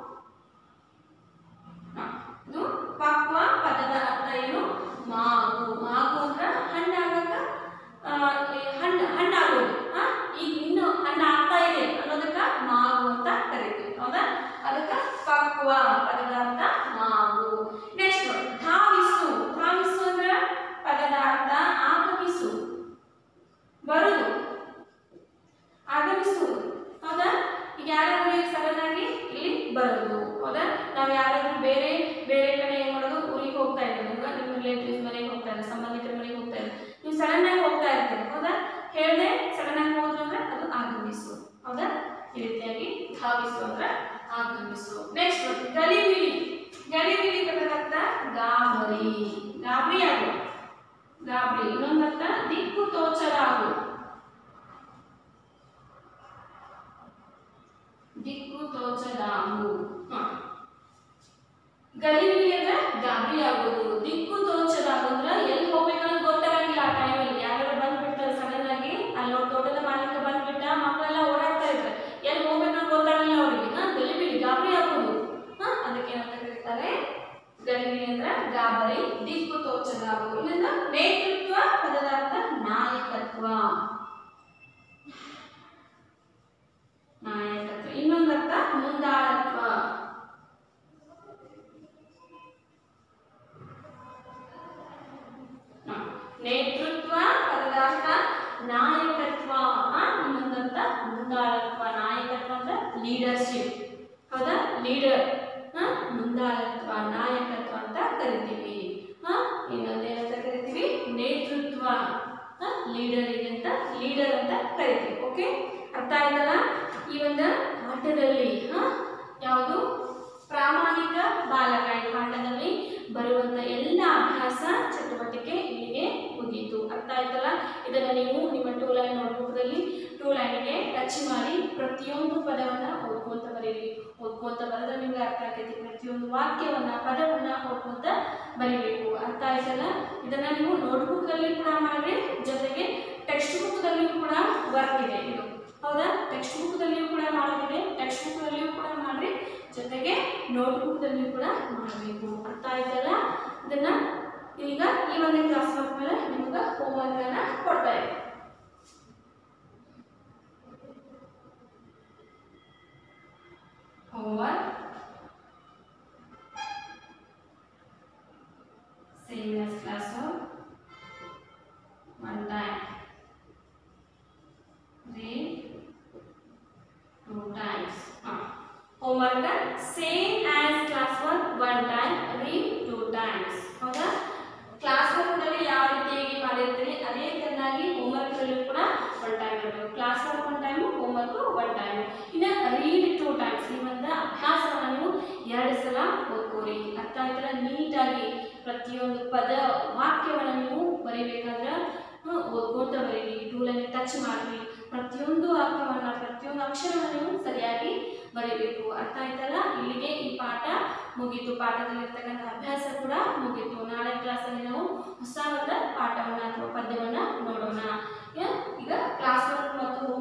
ಹ, ಇದು ಪಕ್ವ ಪದದ ಅರ್ಥ ಏನು ಮಾವು ಮಾವು ಅಂದ್ರೆ ಹಣ್ಣಾಗಕ ಆ, ಈ ಹಣ್ಣು ಹಣ್ಣಾಗೋದು ಹಾ ಈಗ ಇನ್ನು ಹಣ್ಣು ಆಗ್ತಾ ಇದೆ ಅನ್ನೋದಕ್ಕ ಮಾವು ಅಂತ ಕರಿತೀವಿ ಹೌದಾ ಅದಕ್ಕ ಪಕ್ವ ಪದದ ಅರ್ಥ ಮಾವು ನೆಕ್ಸ್ಟ್ ಧಾವಿಸು ಧಾವಿಸು ಅಂದ್ರೆ ಪದದ ಅರ್ಥ ಆಗಮಿಸು ಬರುದು ಆಗಮಿಸುವುದು ಹೌದಾ ಈಗ ಯಾರಾದ್ರೂ ಈಗ ಸಡನ್ ಆಗಿ ಇಲ್ಲಿ ಬರೋದು ಹೌದಾ ನಾವು ಯಾರಾದ್ರೂ ಬೇರೆ ಬೇರೆ ಕಡೆ ಏನ್ ಮಾಡೋದು ಊರಿಗೆ ಹೋಗ್ತಾ ಇದ್ದೀವಿ ಈಗ ನಿಮ್ಮ ರಿಲೇಟಿವ್ಸ್ ಮನೆಗೆ ಹೋಗ್ತಾ ಇದ್ದಾರೆ ಸಂಬಂಧಿಕರ ಮನೆಗೆ ಹೋಗ್ತಾ ಇದ್ದಾರೆ ನೀವು ಸಡನ್ ಆಗಿ ಹೋಗ್ತಾ ಇರ್ತೀರಿ ಹೌದಾ ಹೇಳ್ದೆ ಸಡನ್ ಆಗಿ ಹೋದ್ರು ಅಂದ್ರೆ ಅದು ಆಗಮಿಸು ಹೌದಾ ಈ ರೀತಿಯಾಗಿ ಧಾವಿಸು ಅಂದ್ರೆ ಆಗಮಿಸು ನೆಕ್ಸ್ಟ್ ಗಲಿಬಿಲಿ ಗಲಿಬಿಲಿ ಪದದ ಗಾಬರಿ ಗಾಬರಿ ಆಗು ಗಾಬರಿ ಇನ್ನೊಂದರ್ಥ ದಿಕ್ಕು ತೋಚಲಾಗು ದಿಕ್ಕು ತೋಚದಾಗು ಹ. ಗಲಿಬಿಲಿಯದ ಗಾಬರಿ ಆಗೋದು ದಿಕ್ಕು ತೋಚದಾಗು ಅಂದ್ರೆ ಎಲ್ಲಿ ಹೋಗ್ಬೇಕಂತ ಗೊತ್ತಾಗಂಗಿಲ್ಲ ಆ ಟೈಮಲ್ಲಿ ಯಾರು ಬಂದ್ಬಿಡ್ತಾರೆ ಸಡನ್ ಆಗಿ ಅಲ್ಲಿ ಅವ್ರ ತೋಟದ ಮಾಲೀಕ ಬಂದ್ಬಿಟ್ಟ ಮಕ್ಕಳೆಲ್ಲ ಓಡಾಡ್ತಾ ಇದ್ದಾರೆ ಎಲ್ಲಿ ಹೋಗ್ಬೇಕಂತ ಗೊತ್ತಾಗಲಿಲ್ಲ ಅವರಿಗೆ ಹಾ ಗಲಿಬಿಲಿ ಗಾಬರಿ ಆಗೋದು ಹಾ ಅದಕ್ಕೆ ಏನಂತ ಕರೀತಾರೆ ಗಲಿಬಿಲಿ ಅಂದ್ರೆ ಗಾಬರಿ ದಿಕ್ಕು ತೋಚದಾಗು ಇಲ್ಲಿಂದ ನೇತೃತ್ವ ಪದದ ಅರ್ಥ ನಾಯಕತ್ವ ನಾಯಕತ್ವ ಇನ್ನೊಂದರ್ಥ ಮುಂದಾಳತ್ವ ಹ. ನೇತೃತ್ವ ಪದದ ಅರ್ಥ ನಾಯಕತ್ವ ಆ, ಇನ್ನೊಂದರ್ಥ ಮುಂದಾಳತ್ವ ನಾಯಕತ್ವ ಅಂದ್ರೆ ಲೀಡರ್ಶಿಪ್ ಹೌದಾ ಲೀಡರ್ ಮುಂದಾಳತ್ವ ನಾಯಕತ್ವ ಅಂತ ಕರಿತೀವಿ ಹ ಇನ್ನೊಂದೇನಂತ ಕರಿತೀವಿ ನೇತೃತ್ವ ಲೀಡರಿಗೆ ಅಂತ ಲೀಡರ್ ಅಂತ ಕರಿತೀವಿ ಓಕೆ ಅರ್ಥ ಆಯ್ತಲ್ಲ ಈ ಒಂದು ಪಾಠದಲ್ಲಿ ಹ ಯಾವುದು ಪ್ರಾಮಾಣಿಕ ಬಾಲಕ ಈ ಪಾಠದಲ್ಲಿ ಬರುವಂತ ಎಲ್ಲ ಅಭ್ಯಾಸ ಚಟುವಟಿಕೆ ಇಲ್ಲಿಗೆ ಮುಗೀತು ಅರ್ಥ ಆಯ್ತಲ್ಲ ಇದನ್ನ ನೀವು ನಿಮ್ಮ ಟೂ ಲೈನ್ ನೋಟ್ಬುಕ್ದಲ್ಲಿ ಟೂ ಲೈನ್ಗೆ ಟಚ್ ಮಾಡಿ ಪ್ರತಿಯೊಂದು ಪದವನ್ನ ಓದ್ಕೊಂತ ಬರೀರಿ ಓದ್ಕೊಂತ ಬರೆದ್ರೆ ನಿಮ್ಗೆ ಅರ್ಥ ಆಗ್ತೈತಿ ಪ್ರತಿಯೊಂದು ವಾಕ್ಯವನ್ನ ಪದವನ್ನ ಓದ್ಕೊಂತ ಬರಿಬೇಕು ಅರ್ಥ ಆಯ್ತಲ್ಲ ಇದನ್ನ ನೀವು ನೋಟ್ಬುಕ್ದಲ್ಲಿ ಕೂಡ ಮಾಡ್ರಿ ಜೊತೆಗೆ ಟೆಕ್ಸ್ಟ್ ಬುಕ್ದಲ್ಲಿಯೂ ಕೂಡ ವರ್ಕ್ ಇದೆ ಇದು ಹೌದಾ ಟೆಕ್ಸ್ಟ್ ಬುಕ್ದಲ್ಲಿಯೂ ಕೂಡ ಮಾಡೋದಿದೆ ಟೆಕ್ಸ್ಟ್ ಬುಕ್ದಲ್ಲಿಯೂ ಕೂಡ ಮಾಡ್ರಿ ಜೊತೆಗೆ ನೋಟ್ಬುಕ್ದಲ್ಲಿಯೂ ಕೂಡ ಮಾಡಬೇಕು ಅರ್ಥ ಆಯ್ತಲ್ಲ ಇದನ್ನ ಈಗ ಈ ಒಂದು ಕ್ಲಾಸ್ ವರ್ಕ್ ಮೇಲೆ ನಿಮ್ಗೆ ಹೋಮ್ವರ್ಕ್ ಅನ್ನ ಕೊಡ್ತಾ ಇದ್ದೀನಿ homework same as classwork one time read two times huh. homework same as classwork one time read two times ಹೌದಾ ಕ್ಲಾಸ್ ವರ್ಕ್ನಲ್ಲಿ ಯಾವ ರೀತಿಯಾಗಿ ಮಾಡಿರ್ತೀರಿ ಅದೇ ಚೆನ್ನಾಗಿ ಹೋಮ್ವರ್ಕ್ನಲ್ಲೂ ಕೂಡ ಒನ್ ಟೈಮ್ ಇರಬೇಕು class work one time homework one time ಇನ್ನು ರೀಡ್ ಟೂ ಟೈಮ್ಸ್ ಈ ಒಂದು ಅಭ್ಯಾಸವನ್ನು ನೀವು ಎರಡು ಸಲ ಓದ್ಕೋರಿ ಅರ್ಥ ಆಯ್ತಲ್ಲ ನೀಟಾಗಿ ಪ್ರತಿಯೊಂದು ಪದ ವಾಕ್ಯವನ್ನು ನೀವು ಬರೀಬೇಕಾದ್ರೆ ಹ್ಮ್, ಓದ್ಕೋತ ಬರೀರಿ ಟೂಲಲ್ಲಿ ಟಚ್ ಮಾಡಿರಿ ಪ್ರತಿಯೊಂದು ವಾಕ್ಯವನ್ನು ಪ್ರತಿಯೊಂದು ಅಕ್ಷರವನ್ನು ನೀವು ಸರಿಯಾಗಿ ಬರೀಬೇಕು ಅರ್ಥ ಆಯ್ತಲ್ಲ ಇಲ್ಲಿಗೆ ಈ ಪಾಠ ಮುಗೀತು ಪಾಠದಲ್ಲಿರ್ತಕ್ಕಂಥ ಅಭ್ಯಾಸ ಕೂಡ ಮುಗೀತು ನಾಳೆ ಕ್ಲಾಸಲ್ಲಿ ನಾವು ಹೊಸ ಒಂದು ಪಾಠವನ್ನು ಅಥವಾ ಪದ್ಯವನ್ನು ನೋಡೋಣ ಯ- ಈಗ ಕ್ಲಾಸ್ ವರ್ಕ್ ಮತ್ತು